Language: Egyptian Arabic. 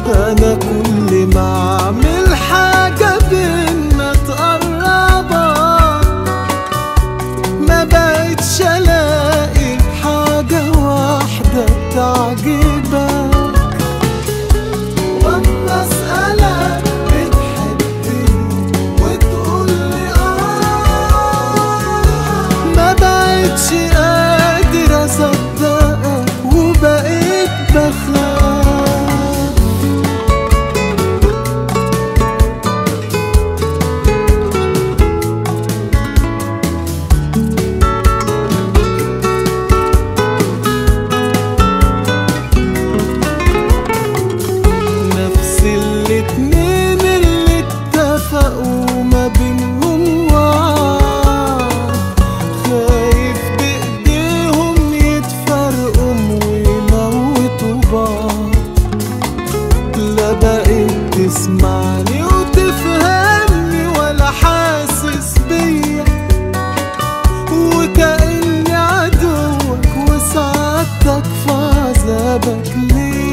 انا كل ما اعمل حاجة بينا تقربك ما بقتش الاقي حاجة واحدة تعجبك واما اسألك بتحبني وتقولي اه ما بقتش قادر اصدقك وبقيت بخاف نفس الاتنين اللي اتفقوا ما بينهم وعد خايف بايديهم يتفرقوا ويموتوا بعض لا بقيت تسمعني وتفهمني ولا حاسس بيا وكأني عدوك وسعادتك في عذابك ليا